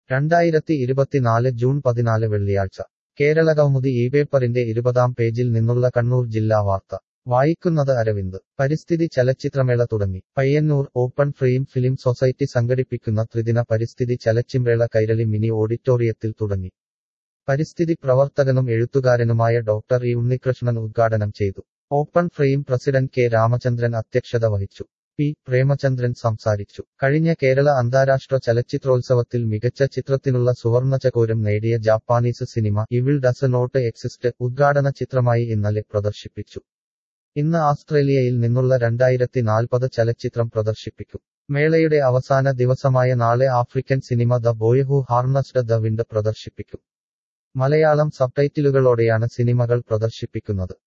രണ്ടായിരത്തി ഇരുപത്തിനാല് ജൂൺ പതിനാല് വെള്ളിയാഴ്ച കേരളകൗമുദി ഈ പേപ്പറിന്റെ ഇരുപതാം പേജിൽ നിന്നുള്ള കണ്ണൂർ ജില്ലാ വാർത്ത വായിക്കുന്നത് അരവിന്ദ് പരിസ്ഥിതി ചലച്ചിത്രമേള തുടങ്ങി Payyanur open frame film society സംഘടിപ്പിക്കുന്ന ത്രിദിന പരിസ്ഥിതി ചലച്ചിത്രമേള കൈരളി മിനി ഓഡിറ്റോറിയത്തിൽ തുടങ്ങി പരിസ്ഥിതി പ്രവർത്തകനും എഴുത്തുകാരനുമായ ഡോക്ടർ ഇ ഉണ്ണികൃഷ്ണൻ ഉദ്ഘാടനം ചെയ്തു open frame president K Ramachandran അധ്യക്ഷത വഹിച്ചു പി പ്രേമചന്ദ്രൻ സംസാരിച്ചു കഴിഞ്ഞ കേരള അന്താരാഷ്ട്ര ചലച്ചിത്രോത്സവത്തിൽ മികച്ച ചിത്രത്തിനുള്ള സുവർണചകോരം നേടിയ Japanese cinema evil does not exist ഉദ്ഘാടന ചിത്രമായി ഇന്നലെ പ്രദർശിപ്പിച്ചു ഇന്ന് ആസ്ട്രേലിയയിൽ നിന്നുള്ള രണ്ടായിരത്തി നാൽപ്പത് ചലച്ചിത്രം പ്രദർശിപ്പിക്കും മേളയുടെ അവസാന ദിവസമായ നാളെ African cinema the boy who harnessed the wind പ്രദർശിപ്പിക്കും മലയാളം സബ്ടൈറ്റിലുകളോടെയാണ് സിനിമകൾ പ്രദർശിപ്പിക്കുന്നത്